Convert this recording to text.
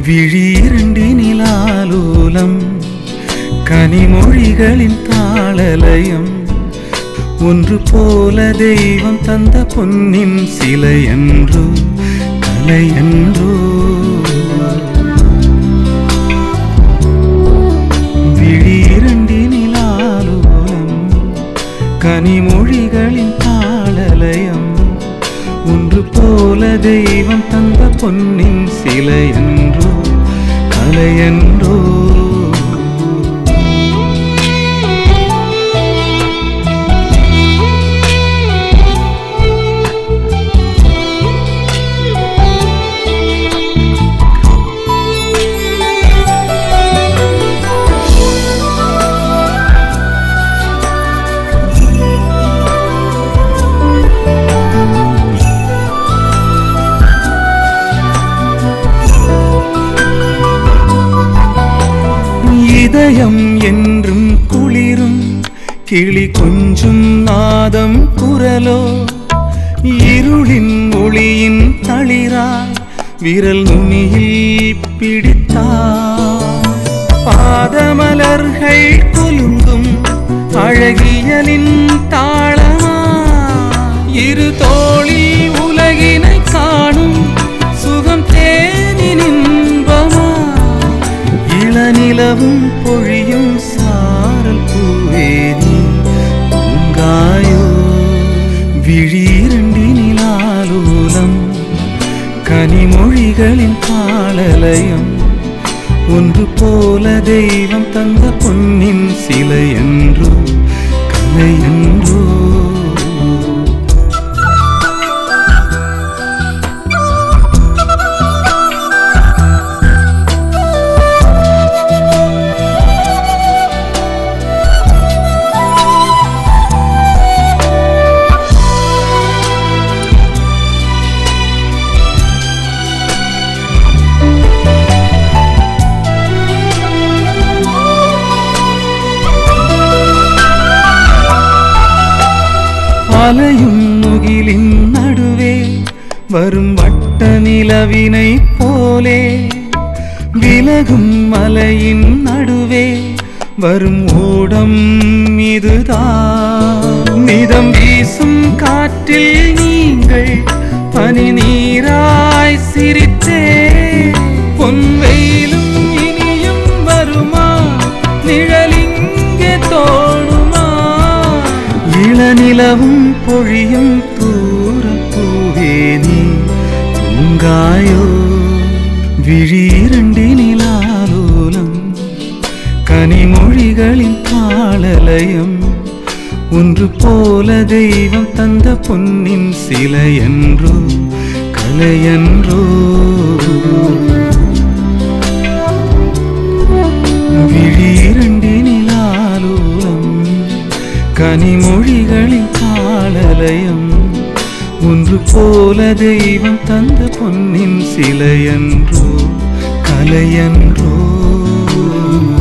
விழி இரண்டினிலாலோலம் கனிமொழிகளின் தாளலயம் ஒன்று போல தெய்வம் தந்த பொன்னின் சிலையன்றோ கலையன்றோ விழி இரண்டினிலாலோலம் கனிமொழிகளின் தாளலயம் ஒன்று போல தெய்வம் தந்த பொன்னின் சிலையன்றோ கலையன்றோ இதயம் என்றும் குளிரும் கிளி கொஞ்சும் நாதம் குரலோ இருளின் ஒளியின் தளிராய் விரல் நுனியில் பிடித்தார் பாதமலர்கள் குலுங்கும் அழகியலின் தாளமா இரு தோழி உலகினை காணும் சுகம் தேனின் இன்பமா இளநிலவும் பொழியும் சாரல் பூவேரி பூங்காயோ விழி இரண்டினிலாலோலம் கனிமொழிகளின் காலலயம் ஒன்று போல தெய்வம் தந்த பொன்னின் சிலையன்றோ கலையன்றோ அலையும் முகிலின் நடுவே வரும் வட்ட நிலவினை போலே விலகும் மலையின் நடுவே வரும் ஓடம் இதுதான் மிதம் வீசும் காற்றில் நீங்கள் பனி நீராய் சிரித்தே பொன் வெயிலும் இனியும் வருமா நிழலிங்கே தோணுமா இளநிலவும் பொழியும் தூரப்பூவே நீ தூங்காயோ விழி இரண்டினிலாலோலம் கனிமொழிகளின் காலலயம் ஒன்று போல தெய்வம் தந்த பொன்னின் சிலையன்றோ கலையன்றோ விழி இரண்டினிலாலோலம் கனிமொழிகளின் காலலயம் ஒன்று போல தெய்வம் தந்த பொன்னின் சிலையன்றோ கலையன்றோ